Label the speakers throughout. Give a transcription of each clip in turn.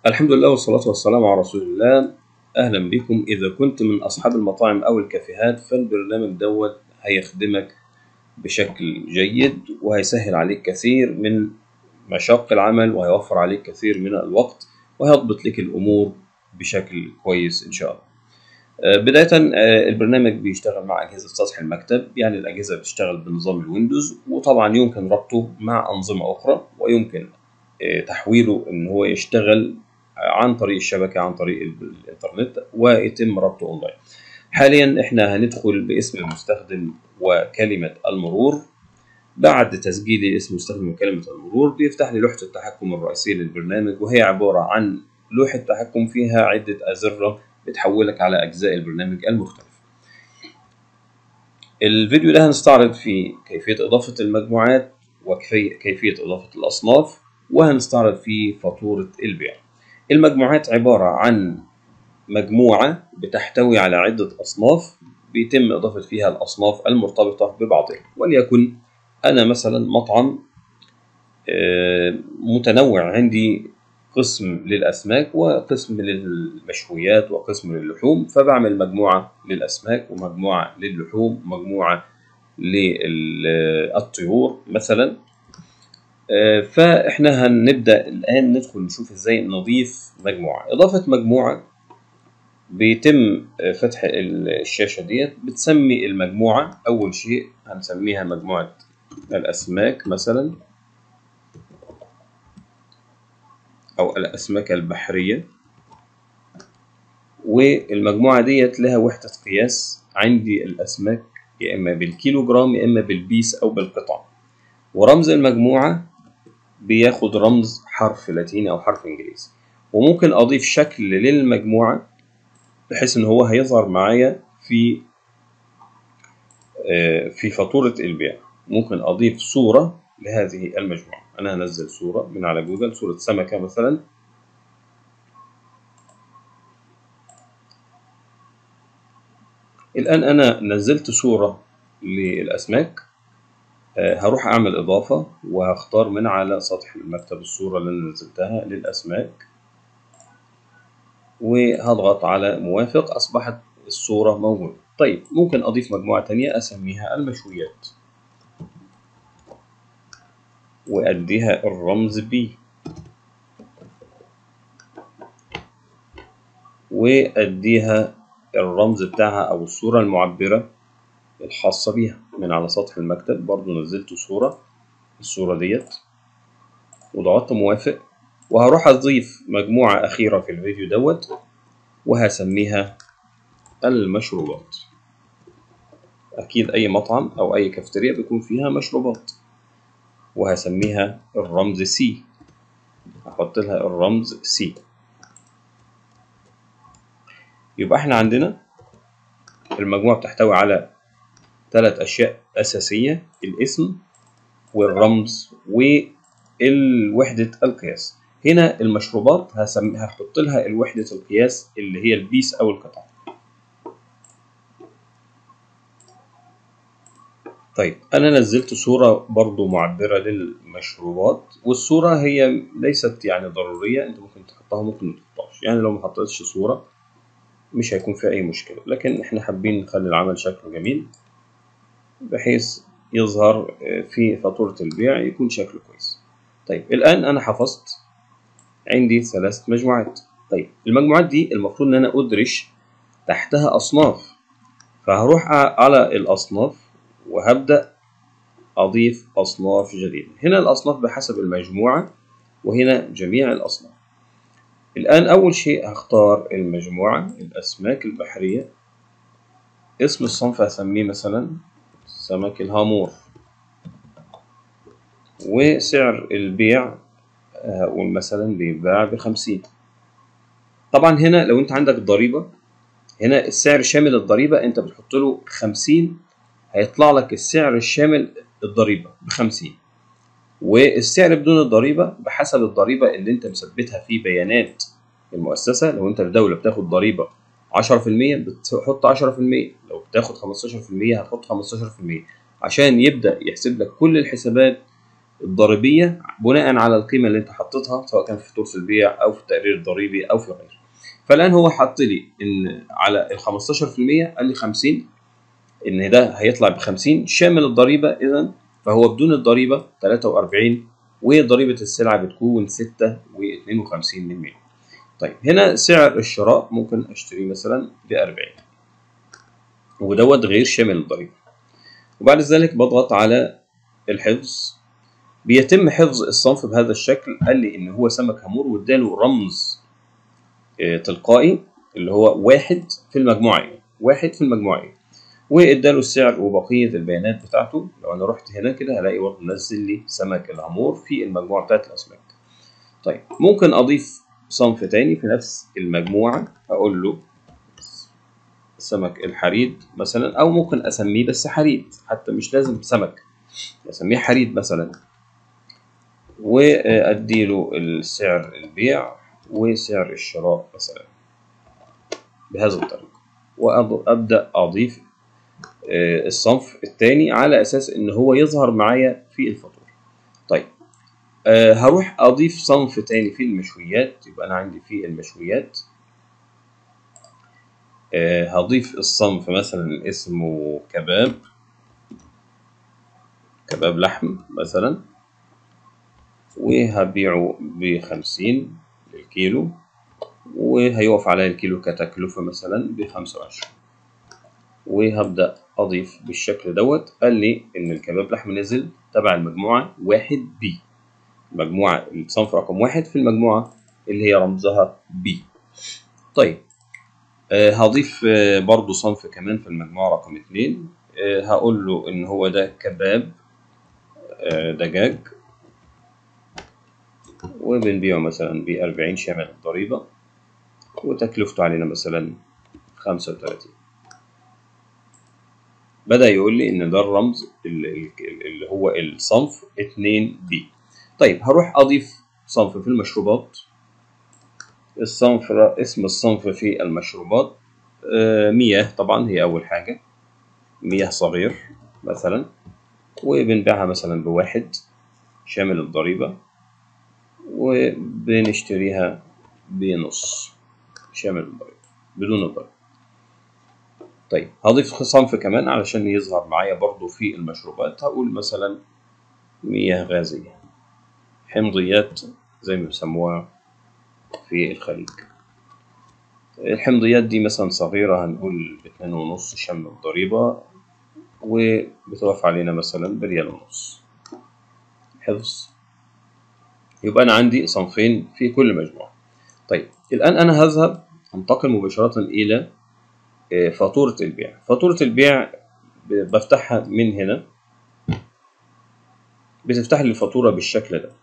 Speaker 1: الحمد لله والصلاة والسلام على رسول الله أهلا بكم إذا كنت من أصحاب المطاعم أو الكافيهات فالبرنامج دوت هيخدمك بشكل جيد وهيسهل عليك كثير من مشاق العمل وهيوفر عليك كثير من الوقت وهيضبط لك الأمور بشكل كويس إن شاء الله آه، بداية آه، البرنامج بيشتغل مع أجهزة سطح المكتب يعني الأجهزة بتشتغل بنظام الويندوز وطبعا يمكن ربطه مع أنظمة أخرى ويمكن آه، تحويله إن هو يشتغل عن طريق الشبكة عن طريق الإنترنت ويتم ربطه أونلاين حاليا احنا هندخل باسم المستخدم وكلمة المرور بعد تسجيل اسم المستخدم وكلمة المرور بيفتح لي لوحة التحكم الرئيسية للبرنامج وهي عبارة عن لوحة تحكم فيها عدة أزرة بتحولك على أجزاء البرنامج المختلفة الفيديو ده هنستعرض فيه كيفية إضافة المجموعات وكيفية إضافة الأصناف وهنستعرض فيه فاتورة البيع المجموعات عبارة عن مجموعة بتحتوي على عدة أصناف بيتم إضافة فيها الأصناف المرتبطة ببعضها وليكن أنا مثلا مطعم آه، متنوع عندي قسم للأسماك وقسم للمشويات وقسم للحوم فبعمل مجموعة للأسماك ومجموعة للحوم ومجموعة للطيور مثلا آه، فاحنا هنبدأ الآن ندخل نشوف ازاي نضيف مجموعة إضافة مجموعة بيتم فتح الشاشة ديت بتسمي المجموعة أول شيء هنسميها مجموعة الأسماك مثلا أو الأسماك البحرية والمجموعة ديت لها وحدة قياس عندي الأسماك يا إما بالكيلو جرام يا إما بالبيس أو بالقطعة ورمز المجموعة بياخد رمز حرف لاتيني أو حرف إنجليزي وممكن أضيف شكل للمجموعة بحيث إن هو هيظهر معايا في في فاتورة البيع ممكن أضيف صورة لهذه المجموعة أنا هنزل صورة من على جوجل صورة سمكة مثلا الآن أنا نزلت صورة للأسماك هروح أعمل إضافة وهختار من على سطح المكتب الصورة اللي أنا نزلتها للأسماك وهضغط على موافق أصبحت الصورة موجودة طيب ممكن أضيف مجموعة تانية أسميها المشويات وأديها الرمز B وأديها الرمز بتاعها أو الصورة المعبرة الخاصة بيها من على سطح المكتب برضو نزلت صورة الصورة ديت وضغطت موافق وهروح أضيف مجموعة أخيرة في الفيديو دوت وهسميها المشروبات أكيد أي مطعم أو أي كافتيريا بيكون فيها مشروبات وهسميها الرمز سي هحط لها الرمز سي يبقى احنا عندنا المجموعة بتحتوي على ثلاث أشياء أساسية الاسم والرمز والوحدة القياس هنا المشروبات هسم... هحط لها الوحدة القياس اللي هي البيس أو القطعة طيب أنا نزلت صورة برضو معبرة للمشروبات والصورة هي ليست يعني ضرورية أنت ممكن تحطها ممكن متحطهاش يعني لو محطتش صورة مش هيكون فيها أي مشكلة لكن إحنا حابين نخلي العمل شكله جميل بحيث يظهر في فاتورة البيع يكون شكله كويس طيب الآن أنا حفظت عندي ثلاث مجموعات طيب المجموعات دي المفروض إن أنا أدرج تحتها أصناف فهروح على الأصناف وهبدأ أضيف أصناف جديدة هنا الأصناف بحسب المجموعة وهنا جميع الأصناف الآن أول شيء هختار المجموعة الأسماك البحرية اسم الصنف هسميه مثلا سمك الهامور وسعر البيع هقول مثلا بيتباع بخمسين طبعا هنا لو انت عندك ضريبة هنا السعر شامل الضريبة انت بتحط له خمسين هيطلع لك السعر الشامل الضريبة بخمسين والسعر بدون الضريبة بحسب الضريبة اللي انت مثبتها في بيانات المؤسسة لو انت في دولة بتاخد ضريبة عشرة في المية بتحط عشرة في المية لو بتاخد خمستاشر في المية هتحط خمستاشر في المية عشان يبدأ يحسب لك كل الحسابات الضريبيه بناء على القيمه اللي انت حطيتها سواء كان في فاتوره البيع او في التقرير الضريبي او في غيره فالان هو حط لي ان على ال 15% قال لي 50 ان ده هيطلع ب 50 شامل الضريبه اذا فهو بدون الضريبه 43 وضريبه السلعه بتكون 6 و52 من 100 طيب هنا سعر الشراء ممكن اشتريه مثلا ب 40 ودوت غير شامل الضريبه وبعد ذلك بضغط على الحفظ بيتم حفظ الصنف بهذا الشكل قال لي ان هو سمك هامور واداله رمز آه، تلقائي اللي هو واحد في المجموعه ايه واحد في المجموعه ايه واداله السعر وبقيه البيانات بتاعته لو انا رحت هنا كده هلاقي برضه منزل لي سمك الهامور في المجموعه بتاعت الاسماك طيب ممكن اضيف صنف تاني في نفس المجموعه اقول له سمك الحريد مثلا او ممكن اسميه بس حريد حتى مش لازم سمك اسميه حريد مثلا واديله السعر البيع وسعر الشراء مثلا بهذه الطريقه وابدا اضيف آه، الصنف الثاني على اساس ان هو يظهر معايا في الفاتوره طيب آه، هروح اضيف صنف تاني في المشويات يبقى انا عندي في المشويات آه، هضيف الصنف مثلا اسمه كباب كباب لحم مثلا وهبيعه بخمسين للكيلو وهيقف عليا الكيلو كتكلفة مثلا بخمسة وعشرين وهبدأ أضيف بالشكل دوت قال لي إن الكباب لحم نزل تبع المجموعة واحد بي مجموعة الصنف رقم واحد في المجموعة اللي هي رمزها بي طيب آه هضيف آه برضو صنف كمان في المجموعة رقم اتنين آه هقول له إن هو ده كباب آه دجاج وبنبيعه مثلا بأربعين شامل الضريبة وتكلفته علينا مثلا خمسة وتلاتين بدأ يقول لي إن ده الرمز اللي اللي هو الصنف اتنين بي طيب هروح أضيف صنف في المشروبات الصنف اسم الصنف في المشروبات آه، مياه طبعا هي أول حاجة مياه صغير مثلا وبنبيعها مثلا بواحد شامل الضريبة وبنشتريها بنص شامل الضريبة بدون الضريبة طيب هضيف صنف كمان علشان يظهر معايا برضو في المشروبات هقول مثلا مياه غازية حمضيات زي ما بيسموها في الخليج الحمضيات دي مثلا صغيرة هنقول باتنين ونص شامل الضريبة وبتوقف علينا مثلا بريال ونص حفظ يبقى أنا عندي صنفين في كل مجموعة طيب الآن أنا هذهب أنتقل مباشرة إلى آه، فاتورة البيع فاتورة البيع ب- بفتحها من هنا بتفتح لي الفاتورة بالشكل ده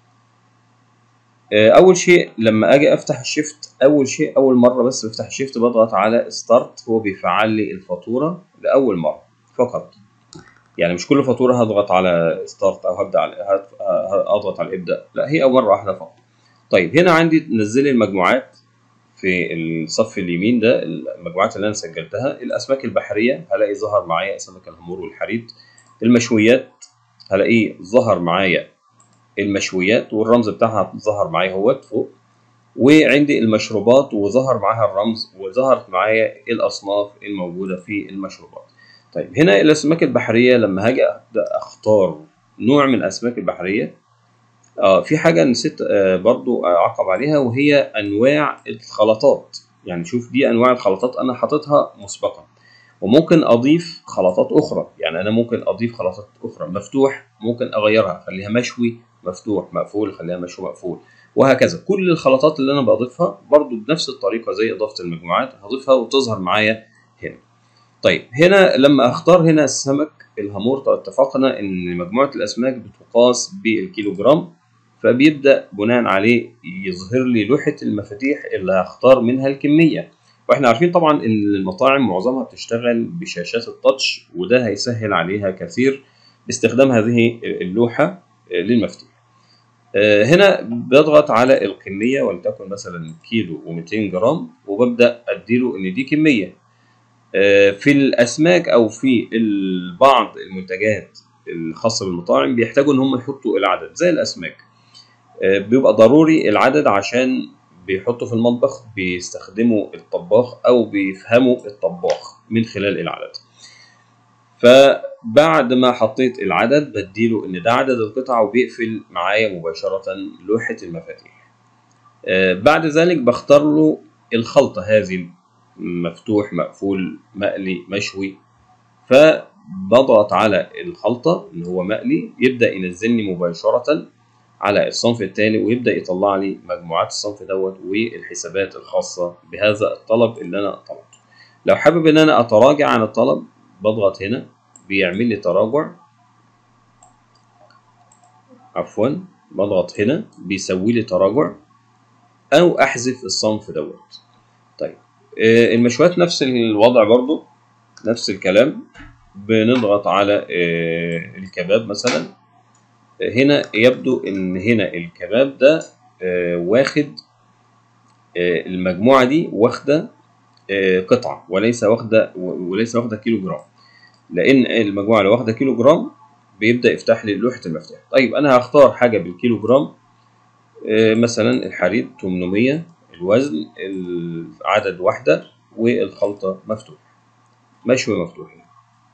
Speaker 1: آه، أول شيء لما أجي أفتح الشيفت أول شيء أول مرة بس بفتح الشيفت بضغط على ستارت هو بيفعل لي الفاتورة لأول مرة فقط يعني مش كل فاتورة هضغط على ستارت أو هبدأ على هت- ه- أضغط على ابدأ لا هي مرة واحدة فقط طيب هنا عندي نزل لي المجموعات في الصف اليمين ده المجموعات اللي انا سجلتها الاسماك البحريه هلاقي ظهر معايا سمك الهامور والحريد المشويات هلاقيه ظهر معايا المشويات والرمز بتاعها ظهر معايا اهوت فوق وعندي المشروبات وظهر معاها الرمز وظهرت معايا الاصناف الموجوده في المشروبات طيب هنا الاسماك البحريه لما هاجي ابدا اختار نوع من الاسماك البحريه اه في حاجة نسيت آه برضو أعقب عليها وهي أنواع الخلطات يعني شوف دي أنواع الخلطات أنا حاططها مسبقا وممكن أضيف خلطات أخرى يعني أنا ممكن أضيف خلطات أخرى مفتوح ممكن أغيرها أخليها مشوي مفتوح مقفول أخليها مشوي مقفول وهكذا كل الخلطات اللي أنا بضيفها برضو بنفس الطريقة زي إضافة المجموعات هضيفها وتظهر معايا هنا طيب هنا لما أختار هنا السمك الهامور اتفقنا إن مجموعة الأسماك بتقاس بالكيلو جرام فبيبدا بناء عليه يظهر لي لوحه المفاتيح اللي هختار منها الكميه واحنا عارفين طبعا ان المطاعم معظمها بتشتغل بشاشات التاتش وده هيسهل عليها كثير باستخدام هذه اللوحه للمفاتيح آه، هنا بضغط على الكميه ولتكن مثلا كيلو و200 جرام وببدا اديله ان دي كميه آه، في الاسماك او في ال- بعض المنتجات الخاصه بالمطاعم بيحتاجوا ان هم يحطوا العدد زي الاسماك آه، بيبقى ضروري العدد عشان بيحطوا في المطبخ بيستخدموا الطباخ او بيفهموا الطباخ من خلال العدد فبعد ما حطيت العدد بديله ان ده عدد القطع وبيقفل معايا مباشره لوحه المفاتيح آه، بعد ذلك بختار له الخلطه هذه مفتوح مقفول مقلي مشوي فبضغط على الخلطة اللي هو مقلي يبدأ ينزلني مباشرة على الصنف التالي ويبدأ يطلع لي مجموعات الصنف دوت والحسابات الخاصة بهذا الطلب اللي أنا طلبته لو حابب إن أنا أتراجع عن الطلب بضغط هنا بيعمل لي تراجع عفوا بضغط هنا بيسوي لي تراجع أو أحذف الصنف دوت طيب آه، المشويات نفس الوضع برضو نفس الكلام بنضغط على آه، الكباب مثلا آه، هنا يبدو ان هنا الكباب ده آه، واخد آه، المجموعة دي واخدة آه، قطعة وليس واخدة وليس واخدة كيلو جرام لان المجموعة اللي واخدة كيلو جرام بيبدأ يفتح لي لوحة المفتاح طيب انا هختار حاجة بالكيلو جرام آه، مثلا الحرير 800 الوزن العدد واحدة والخلطة مفتوح مشوي مفتوح يعني.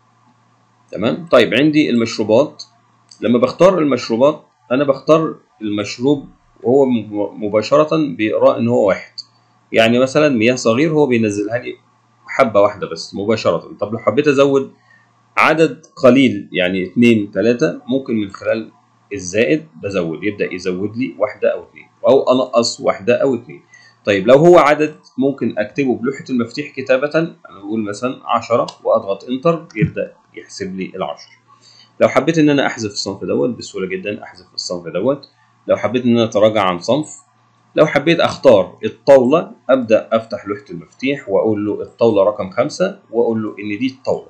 Speaker 1: تمام طيب عندي المشروبات لما بختار المشروبات انا بختار المشروب وهو م- مباشرة بيقرأ ان هو واحد يعني مثلا مياه صغير هو بينزلها لي حبة واحدة بس مباشرة طب لو حبيت ازود عدد قليل يعني اتنين تلاتة ممكن من خلال الزائد بزود يبدأ يزود لي واحدة او اتنين او انقص واحدة او اتنين طيب لو هو عدد ممكن اكتبه بلوحة المفاتيح كتابة انا بقول مثلا 10 واضغط انتر يبدأ يحسب لي العشر لو حبيت ان انا احذف الصنف دوت بسهولة جدا احذف الصنف دوت لو حبيت ان انا اتراجع عن صنف لو حبيت اختار الطاولة ابدأ افتح لوحة المفاتيح واقول له الطاولة رقم خمسة واقول له ان دي الطاولة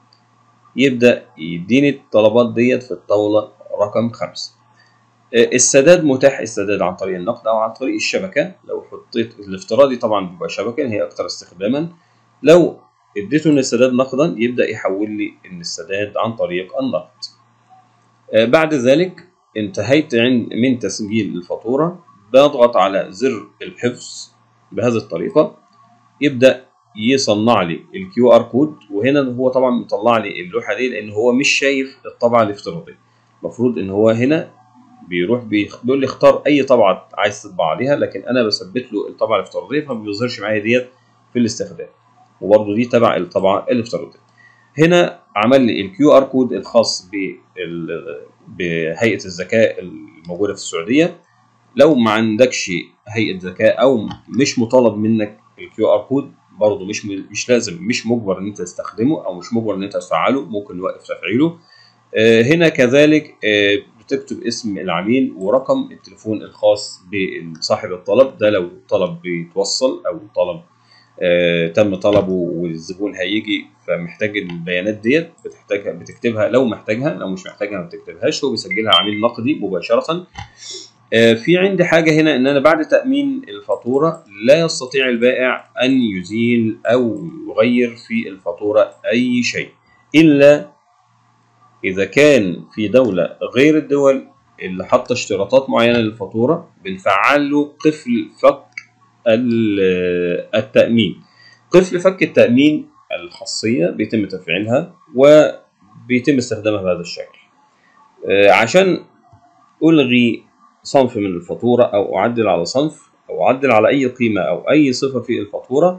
Speaker 1: يبدأ يديني الطلبات ديت في الطاولة رقم خمسة آه، السداد متاح السداد عن طريق النقد او عن طريق الشبكه لو حطيت الافتراضي طبعا بيبقى شبكه هي اكثر استخداما لو اديته ان السداد نقدا يبدا يحول لي ان السداد عن طريق النقد آه، بعد ذلك انتهيت عند من تسجيل الفاتوره بضغط على زر الحفظ بهذه الطريقه يبدا يصنع لي الكيو ار كود وهنا هو طبعا مطلع لي اللوحه دي لان هو مش شايف الطبعه الافتراضيه المفروض ان هو هنا بيروح بيخ- بيقول لي اختار اي طبعه عايز تطبع عليها لكن انا بثبت له الطبعه الافتراضيه فما بيظهرش معايا ديت في الاستخدام وبرضه دي تبع الطبعه الافتراضيه هنا عمل لي الكيو ار كود الخاص بال- بهيئه الذكاء الموجوده في السعوديه لو ما عندكش هيئه ذكاء او مش مطالب منك الكيو ار كود برضه مش مش لازم مش مجبر ان انت تستخدمه او مش مجبر ان انت تفعله ممكن نوقف تفعيله آه، هنا كذلك آه، بتكتب اسم العميل ورقم التليفون الخاص بصاحب الطلب ده لو الطلب بيتوصل او طلب آه، تم طلبه والزبون هيجي فمحتاج البيانات ديت بتحتاجها بتكتبها لو محتاجها لو مش محتاجها ما بتكتبهاش هو بيسجلها عميل نقدي مباشرة آه، في عندي حاجة هنا إن أنا بعد تأمين الفاتورة لا يستطيع البائع أن يزيل أو يغير في الفاتورة أي شيء إلا إذا كان في دولة غير الدول اللي حاطة اشتراطات معينة للفاتورة بنفعل له قفل فك ال- التأمين قفل فك التأمين الخاصية بيتم تفعيلها وبيتم استخدامها بهذا الشكل آه، عشان ألغي صنف من الفاتورة أو أعدل على صنف أو أعدل على أي قيمة أو أي صفة في الفاتورة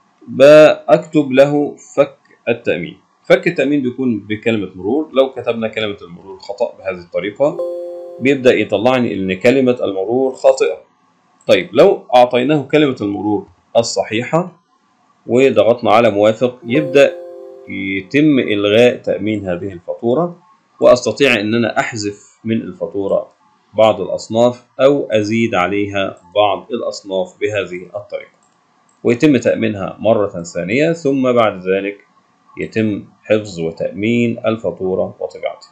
Speaker 1: بكتب له فك التأمين فك التأمين بيكون بكلمة مرور لو كتبنا كلمة المرور خطأ بهذه الطريقة بيبدأ يطلعني إن كلمة المرور خاطئة طيب لو أعطيناه كلمة المرور الصحيحة وضغطنا على موافق يبدأ يتم إلغاء تأمين هذه الفاتورة وأستطيع أن أنا أحذف من الفاتورة بعض الأصناف أو أزيد عليها بعض الأصناف بهذه الطريقة ويتم تأمينها مرة ثانية ثم بعد ذلك يتم حفظ وتأمين الفاتورة وطباعتها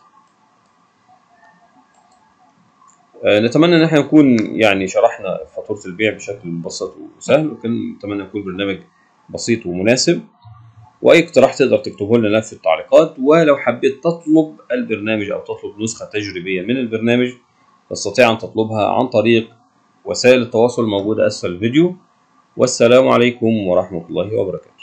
Speaker 1: آه، نتمنى ان احنا نكون يعني شرحنا فاتورة البيع بشكل مبسط وسهل وكان نتمنى يكون برنامج بسيط ومناسب واي اقتراح تقدر تكتبه لنا في التعليقات ولو حبيت تطلب البرنامج او تطلب نسخه تجريبيه من البرنامج تستطيع ان تطلبها عن طريق وسائل التواصل الموجوده اسفل الفيديو والسلام عليكم ورحمه الله وبركاته